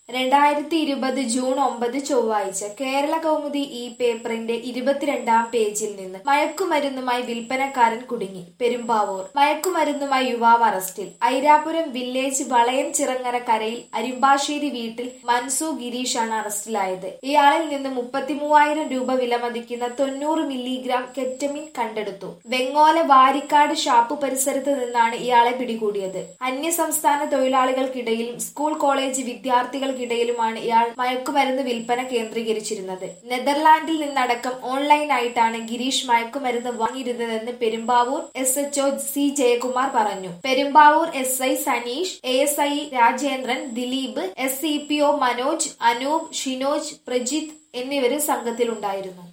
രണ്ടായിരത്തി ഇരുപത് ജൂൺ ഒമ്പത് ചൊവ്വാഴ്ച കേരള കൗമുദി ഈ പേപ്പറിന്റെ ഇരുപത്തിരണ്ടാം പേജിൽ നിന്ന് മയക്കുമരുന്നുമായി വിൽപ്പനക്കാരൻ കുടുങ്ങി പെരുമ്പാവൂർ മയക്കുമരുന്നുമായി യുവാവ് അറസ്റ്റിൽ ഐരാപുരം വില്ലേജ് വളയം ചിറങ്ങര കരയിൽ അരിമ്പാശ്ശേരി വീട്ടിൽ മൻസു ഗിരീഷാണ് അറസ്റ്റിലായത് ഇയാളിൽ നിന്ന് മുപ്പത്തിമൂവായിരം രൂപ വിലമതിക്കുന്ന തൊണ്ണൂറ് മില്ലിഗ്രാം കെറ്റമിൻ കണ്ടെടുത്തു വെങ്ങോല വാരിക്കാട് ഷാപ്പ് പരിസരത്ത് നിന്നാണ് ഇയാളെ പിടികൂടിയത് അന്യസംസ്ഥാന തൊഴിലാളികൾക്കിടയിലും സ്കൂൾ കോളേജ് വിദ്യാർത്ഥികൾക്കിടയിലുമാണ് ഇയാൾ മയക്കുമരുന്ന് വിൽപ്പന കേന്ദ്രീകരിച്ചിരുന്നത് നെതർലാൻഡിൽ നിന്നടക്കം ഓൺലൈനായിട്ടാണ് ഗിരീഷ് മയക്കുമരുന്ന് വാങ്ങിയിരുന്നതെന്ന് Perumbavoor S H O C Jayakumar പറഞ്ഞു Perumbavoor S I Saneesh A S I Rajendran Dileep S C P O Manoj Anoop Shinoj Prajith എന്നിവരും സംഘത്തിലുണ്ടായിരുന്നു